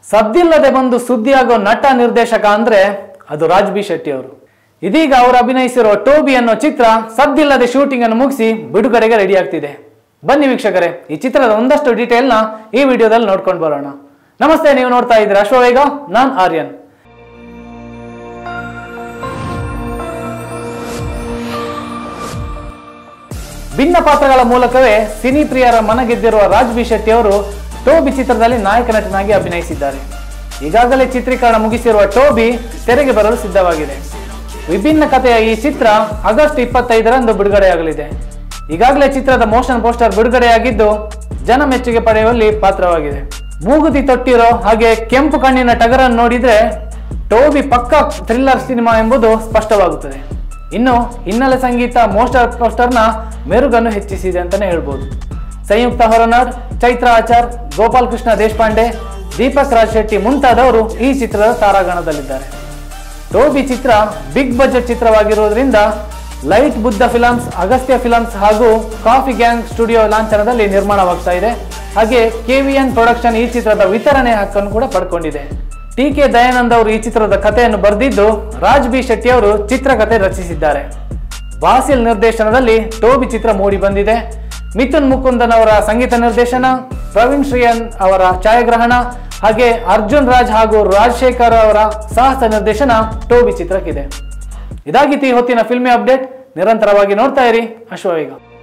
ಸದ್ದಿಲ್ಲದೆ ಬಂದು ಸುದ್ದಿಯಾಗೋ ನಟ ನಿರ್ದೇಶಕ ಅಂದ್ರೆ ಅದು ರಾಜ್ ಬಿ ಶೆಟ್ಟಿ ಅವರು ಇದೀಗ ಅವರು ಅಭಿನಯಿಸಿರುವ ಟೋಬಿ ಅನ್ನೋ ಚಿತ್ರ ಸದ್ದಿಲ್ಲದೆ ಶೂಟಿಂಗ್ ಅನ್ನು ಮುಗಿಸಿ ಬಿಡುಗಡೆಗೆ ರೆಡಿ ಆಗ್ತಿದೆ ಬನ್ನಿ ವೀಕ್ಷಕರೇ ಈ ಚಿತ್ರದ ಒಂದಷ್ಟು ಡೀಟೇಲ್ನ ಈ ವಿಡಿಯೋದಲ್ಲಿ ನೋಡ್ಕೊಂಡು ಬರೋಣ ನಮಸ್ತೆ ನೀವು ನೋಡ್ತಾ ಇದ್ದೀರಾ ಅಶ್ವವೇಗ ನಾನ್ ಆರ್ಯನ್ ಭಿನ್ನ ಪಾತ್ರಗಳ ಮೂಲಕವೇ ಸಿನಿ ಪ್ರಿಯರ ಮನ ಗೆದ್ದಿರುವ ರಾಜ್ ಬಿ ಶೆಟ್ಟಿ ಅವರು ಟೋಬಿ ಚಿತ್ರದಲ್ಲಿ ನಾಯಕ ನಟನಾಗಿ ಅಭಿನಯಿಸಿದ್ದಾರೆ ಈಗಾಗಲೇ ಚಿತ್ರೀಕರಣ ಮುಗಿಸಿರುವ ಟೋಬಿ ತೆರೆಗೆ ಬರಲು ಸಿದ್ಧವಾಗಿದೆ ವಿಭಿನ್ನ ಕಥೆಯ ಈ ಚಿತ್ರ ಆಗಸ್ಟ್ ಇಪ್ಪತ್ತೈದರಂದು ಬಿಡುಗಡೆಯಾಗಲಿದೆ ಈಗಾಗಲೇ ಚಿತ್ರದ ಮೋಷನ್ ಪೋಸ್ಟರ್ ಬಿಡುಗಡೆಯಾಗಿದ್ದು ಜನ ಮೆಚ್ಚುಗೆ ಪಡೆಯುವಲ್ಲಿ ಪಾತ್ರವಾಗಿದೆ ಮೂಗುತಿ ತೊಟ್ಟಿರೋ ಹಾಗೆ ಕೆಂಪು ಕಣ್ಣಿನ ಟಗರನ್ನು ನೋಡಿದ್ರೆ ಟೋಬಿ ಪಕ್ಕ ಥ್ರಿಲ್ಲರ್ ಸಿನಿಮಾ ಎಂಬುದು ಸ್ಪಷ್ಟವಾಗುತ್ತದೆ ಇನ್ನು ಹಿನ್ನೆಲೆ ಸಂಗೀತ ಮೋಸ್ಟರ್ ಪೋಸ್ಟರ್ನ ಮೆರುಗನ್ನು ಹೆಚ್ಚಿಸಿದೆ ಅಂತಾನೆ ಹೇಳ್ಬೋದು ಸಂಯುಕ್ತ ಹೊರನಾಡ್ ಚೈತ್ರ ಆಚಾರ್ ಗೋಪಾಲ್ ಕೃಷ್ಣ ದೇಶಪಾಂಡೆ ದೀಪಕ್ ರಾಜ್ ಶೆಟ್ಟಿ ಮುಂತಾದವರು ಈ ಚಿತ್ರದ ತಾರಾಗಣದಲ್ಲಿದ್ದಾರೆ ಟೋಬಿ ಚಿತ್ರ ಬಿಗ್ ಬಜೆಟ್ ಚಿತ್ರವಾಗಿರುವುದರಿಂದ Light Buddha Films Agastya Films ಹಾಗೂ ಕಾಫಿ ಗ್ಯಾಂಗ್ ಸ್ಟುಡಿಯೋ ಲಾಂಛನದಲ್ಲಿ ನಿರ್ಮಾಣವಾಗ್ತಾ ಇದೆ ಹಾಗೆ ಕೆವಿಎನ್ ಪ್ರೊಡಕ್ಷನ್ ಈ ಚಿತ್ರದ ವಿತರಣೆ ಹಕ್ಕನ್ನು ಕೂಡ ಪಡ್ಕೊಂಡಿದೆ ಟಿ ಕೆ ದಯಾನಂದ್ ಅವರು ಈ ಚಿತ್ರದ ಕಥೆಯನ್ನು ಬರೆದಿದ್ದು ರಾಜ್ ಬಿ ಶೆಟ್ಟಿ ಅವರು ಚಿತ್ರಕಥೆ ರಚಿಸಿದ್ದಾರೆ ಬಾಸಿಲ್ ನಿರ್ದೇಶನದಲ್ಲಿ ಟೋಬಿ ಚಿತ್ರ ಮೂಡಿ ಬಂದಿದೆ ಮಿಥುನ್ ಮುಕುಂದನ್ ಅವರ ಸಂಗೀತ ನಿರ್ದೇಶನ ಪ್ರವೀಣ್ ಶ್ರೀಯನ್ ಅವರ ಛಾಯಾಗ್ರಹಣ ಹಾಗೆ ಅರ್ಜುನ್ ರಾಜ್ ಹಾಗೂ ರಾಜಶೇಖರ್ ಅವರ ಸಾಹಸ ನಿರ್ದೇಶನ ಟೋಬಿ ಚಿತ್ರಕ್ಕಿದೆ ಇದಾಗಿತ್ತು ಈ ಹೊತ್ತಿನ ಫಿಲ್ಮಿ ಅಪ್ಡೇಟ್ ನಿರಂತರವಾಗಿ ನೋಡ್ತಾ ಇರಿ ಅಶ್ವವೇಗ